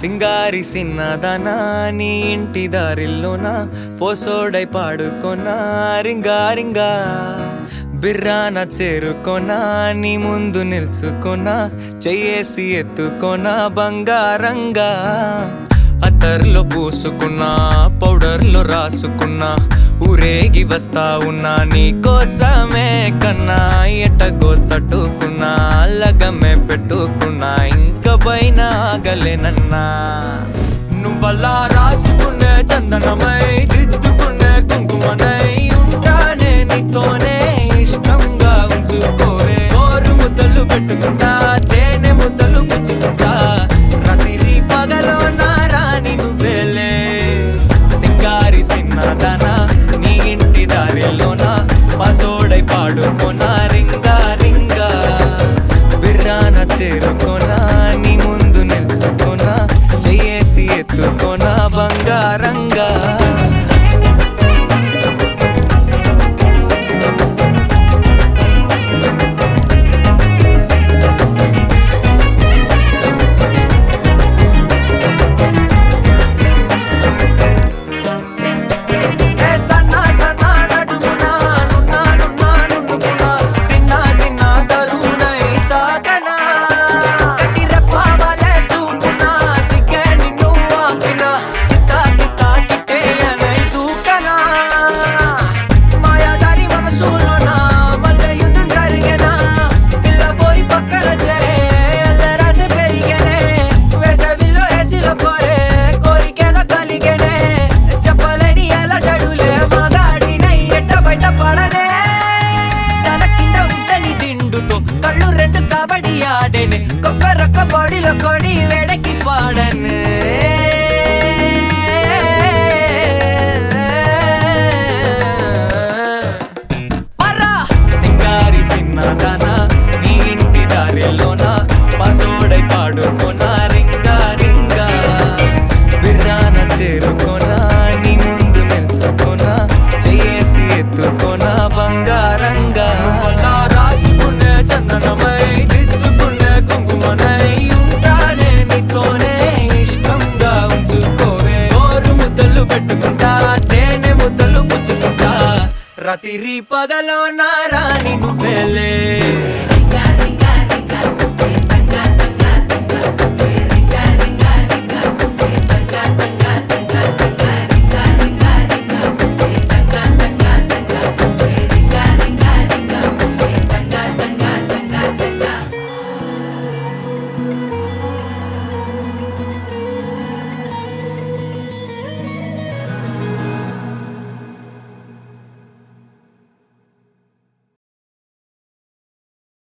సింగారి సిన్నదనా నీ ఇంటి దారిల్లోన పోసోడై పాడుకొనా రింగా రింగా బిర్రాన చేరుకొనా నీ ముందు నిల్చుకొనా చెయ్యేసి ఎత్తుకొనా బంగారంగా అత్తర్లో పూసుకున్నా పౌడర్లో రాసుకున్నా ఊరేగి వస్తా ఉన్నా నీ కోసమే కన్నా ఎటగో తట్టుకున్నా లగమే పెట్టుకున్నా ఇంక పైన ఆగలేనన్నా నువ్వలా రాసుకునే చందనమై దిద్దుకునే కుంకుమనై ఉంటానే నీతోనే ఇష్టంగా ఉంచుకోవే కోరు ముద్దలు పెట్టుకుంటా తేనె ముద్దలు గుచ్చుకుంటా రాత్రి పగలో నా రాణి నువ్వేలే సింగారి సిన్నదనా నీ ఇంటి దారిలోన పసోడై పాడుకోనా రింగా రింగా బిర్రాన చేరుకోనా నీ ముందు నిల్చుకోనా చెయ్యేసి ఎత్తుకోనా బంగారంగా ఏ సన్నా సన్నా నడుమునా నున్నా నున్నా నున్నుకున్నా తిన్నా తిన్నా తరుణై తాకనా కటి రెప్పవలే చూపునా సిగ్గే నిన్ను ఆపినా కితా కితా కిట్టేయనై దూకనా మాయాదారి మనసులోన మళ్ళీ యుద్ధం జరిగేనా పిల్ల పోరి పక్కన చేరే అల్లరాసే పెరిగేనే వేసవిలో ఏసీలో కోరే కోరికేదో కలిగేనే చెప్పలేని ఎలా జడులే మగాడినై ఎట్ట బయట పడనే తల కింద ఉంటని దిండుతో కళ్ళు రెండు కబడ్డీ ఆడేనే కొక్కరొక్క బాడీలో కొడి వేడకి పాడనే పరా సింగారి సిన్నదానా నీ ఇంటి దారిలోన పసోడై పాడుకోనా రింగా రింగా బిర్రాన చేరుకోనా నీ ముందు నిల్చుకోనా చెయ్యేసి ఎత్తుకోనా బంగారంగా అలా రాసుకునే చందనమై దిద్దుకునే కుంకుమనై ఉంటానే నీతోనే ఇష్టంగా ఉంచుకోవే ఓరు ముద్దలు పెట్టుకుంటా తేనె ముద్దలు పుచ్చుకుంటా రాత్రి పగలో నా రాణి నువ్వేలే